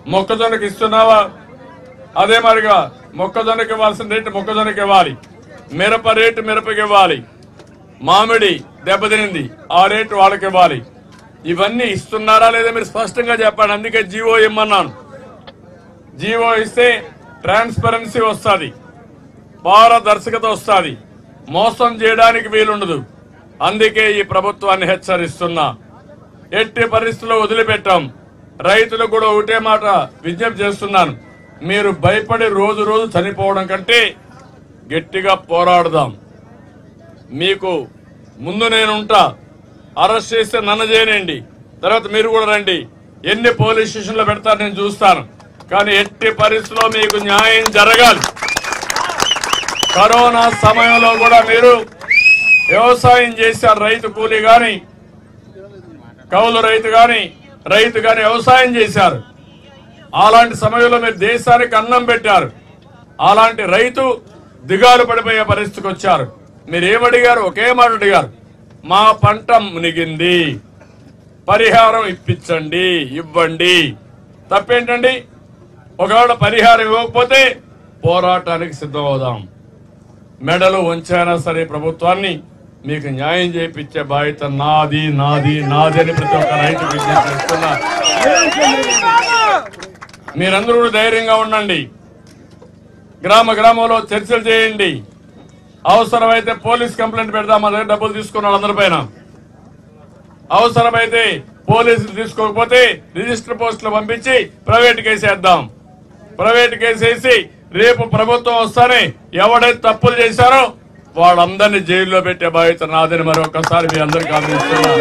మొక్కజొన్నకి ఇస్తున్నావా అదే మరిగా మొక్కజొన్నకి ఇవ్వాల్సిన రేటు మొక్కజొన్నకి ఇవ్వాలి మిరప రేటు మిరపకి ఇవ్వాలి మామిడి దెబ్బతినింది ఆ రేటు వాళ్ళకి ఇవ్వాలి ఇవన్నీ ఇస్తున్నారా లేదా మీరు స్పష్టంగా చెప్పండి అందుకే జీవో ఇమ్మన్నాను జీవో ఇస్తే ట్రాన్స్పరెన్సీ వస్తుంది పారదర్శకత వస్తుంది మోసం చేయడానికి వీలుండదు అందుకే ఈ ప్రభుత్వాన్ని హెచ్చరిస్తున్నా ఎట్టి పరిస్థితుల్లో వదిలిపెట్టాం రైతులకు కూడా ఒకటే మాట విజ్ఞప్తి చేస్తున్నాను మీరు భయపడి రోజు రోజు చనిపోవడం కంటే గట్టిగా పోరాడదాం మీకు ముందు నేను ఉంటా అరెస్ట్ చేస్తే నన్ను చేయనండి తర్వాత మీరు కూడా రండి ఎన్ని పోలీస్ స్టేషన్లో పెడతారు నేను చూస్తాను కానీ ఎట్టి పరిస్థితుల్లో మీకు న్యాయం జరగాలి కరోనా సమయంలో కూడా మీరు వ్యవసాయం చేశారు రైతు కూలీ గాని కౌలు రైతు గాని రైతు గాని వ్యవసాయం చేశారు అలాంటి సమయంలో మీరు దేశానికి అన్నం పెట్టారు అలాంటి రైతు దిగాలు పడిపోయే పరిస్థితికి వచ్చారు మీరు ఏమడిగారు ఒకే మాట అడిగారు మా పంట మునిగింది పరిహారం ఇప్పించండి ఇవ్వండి తప్పేంటండి ఒకవేళ పరిహారం ఇవ్వకపోతే పోరాటానికి సిద్ధమవుదాం మెడలు వంచైనా సరే ప్రభుత్వాన్ని మీకు న్యాయం చేయించే బాధ్యత నాది నాది నాది అని ప్రతి ఒక్క రైతు విజ్ఞప్తి చేస్తున్నా మీరందరూ కూడా ధైర్యంగా ఉండండి గ్రామ గ్రామంలో చర్చలు చేయండి అవసరమైతే పోలీస్ కంప్లైంట్ పెడదాం మా దగ్గర డబ్బులు తీసుకున్న వాళ్ళందరి పైన అవసరమైతే పోలీసులు తీసుకోకపోతే రిజిస్టర్ పోస్టులు పంపించి ప్రైవేట్ కేసు వేద్దాం ప్రైవేట్ కేసు వేసి రేపు ప్రభుత్వం వస్తానే ఎవడైతే తప్పులు చేశారో వాళ్ళందరినీ జైల్లో పెట్టే బాధ్యత నాదని మరొకసారి మీ అందరికీ అందిస్తున్నా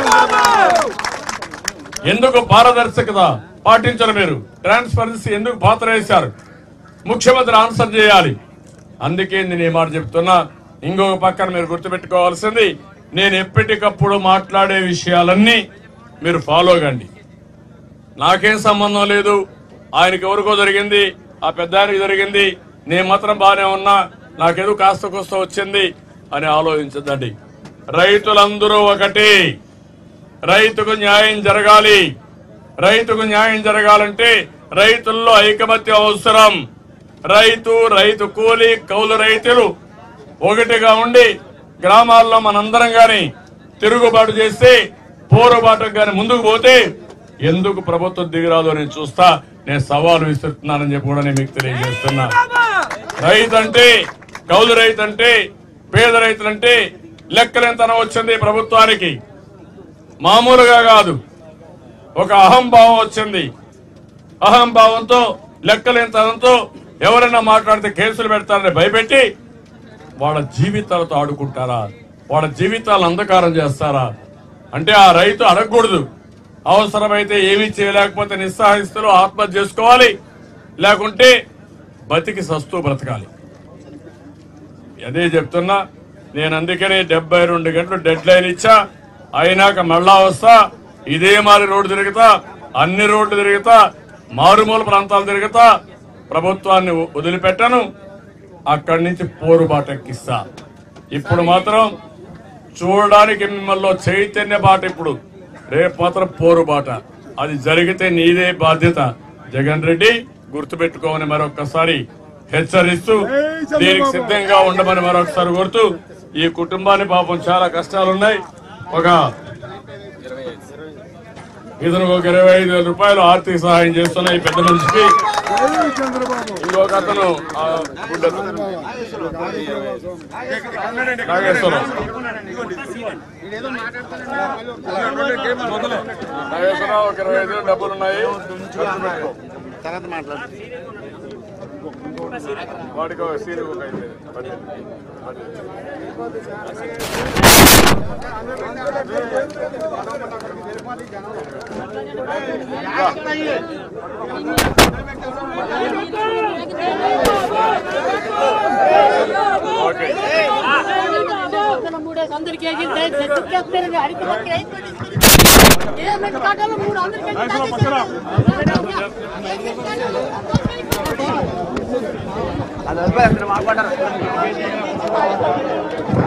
ఎందుకు పారదర్శకత పాటించరు మీరు ట్రాన్స్పరెన్సీ ఎందుకు పాత్ర వేశారు ముఖ్యమంత్రి ఆన్సర్ చేయాలి అందుకే నేను ఈ మాట చెప్తున్నా ఇంకొక పక్కన మీరు గుర్తుపెట్టుకోవాల్సింది నేను ఎప్పటికప్పుడు మాట్లాడే విషయాలన్నీ మీరు ఫాలో కండి నాకేం సంబంధం లేదు ఆయనకి ఎవరికో జరిగింది ఆ పెద్ద ఆయనకి జరిగింది నేను మాత్రం బాగానే ఉన్నా నాకేదో కాస్త కోస్త వచ్చింది అని ఆలోచించదండి రైతులందరూ ఒకటి రైతుకు న్యాయం జరగాలి రైతుకు న్యాయం జరగాలంటే రైతుల్లో ఐకమత్యం అవసరం రైతు రైతు కూలి కౌలు రైతులు ఒకటిగా ఉండి గ్రామాల్లో మనందరం గాని తిరుగుబాటు చేస్తే పోరుబాటు గాని ముందుకు పోతే ఎందుకు ప్రభుత్వం దిగిరాదో నేను చూస్తా నేను సవాలు విసురుతున్నానని చెప్పి కూడా నేను మీకు తెలియజేస్తున్నా రైతు అంటే కౌలు రైతు అంటే పేద రైతులంటే లెక్కలెంతనం వచ్చింది ప్రభుత్వానికి మామూలుగా కాదు ఒక అహంభావం వచ్చింది అహంభావంతో లెక్కలేనితనంతో ఎవరైనా మాట్లాడితే కేసులు పెడతారని భయపెట్టి వాళ్ళ జీవితాలతో ఆడుకుంటారా వాళ్ళ జీవితాలను అంధకారం చేస్తారా అంటే ఆ రైతు అడగకూడదు అవసరమైతే ఏమీ చేయలేకపోతే నిస్సహాయిస్తులు ఆత్మహత్య చేసుకోవాలి లేకుంటే బతికి సస్తూ బ్రతకాలి అదే చెప్తున్నా నేను అందుకనే డెబ్బై రెండు గంటలు డెడ్ లైన్ ఇచ్చా అయినాక మళ్ళా వస్తా ఇదే మారి రోడ్డు తిరుగుతా అన్ని రోడ్లు తిరుగుతా మారుమూల ప్రాంతాలు తిరుగుతా ప్రభుత్వాన్ని వ- వదిలిపెట్టను అక్కడి నుంచి పోరుబాట ఎక్కిస్తా ఇప్పుడు మాత్రం చూడడానికి మిమ్మల్ని చైతన్య బాట ఇప్పుడు రేపు మాత్రం పోరుబాట అది జరిగితే నీదే బాధ్యత జగన్ రెడ్డి గుర్తుపెట్టుకోమని మరొకసారి హెచ్చరిస్తూ దీనికి సిద్ధంగా ఉండమని మరొకసారి కోరుతూ ఈ కుటుంబాన్ని పాపం చాలా కష్టాలున్నాయి ఒక ఇతను ఒక ఇరవై ఐదు వేల రూపాయలు ఆర్థిక సహాయం చేస్తున్న ఈ పెద్ద మనిషికి ఇంకొక అతను ఆ, గుడ్డ అతను. నాగేశ్వరరావు నాగేశ్వరరావు ఒక ఇరవై ఐదు వేలు డబ్బులు ఉన్నాయి ఖర్చు పెట్టుకో. తర్వాత మాట్లాడు వాడికి ఒక సీన్ ఒక ఐదు వేలు. పది. పది. ఓకే మూడేసి వందల కేజీలు తెచ్చుకేస్తారని అడిగి పక్కన అయిపోయింది. ఏ మెట్టు కాటాలో మూడు వందల కేజీలు అది వదిలిపోయి అక్కడ మాట్లాడారు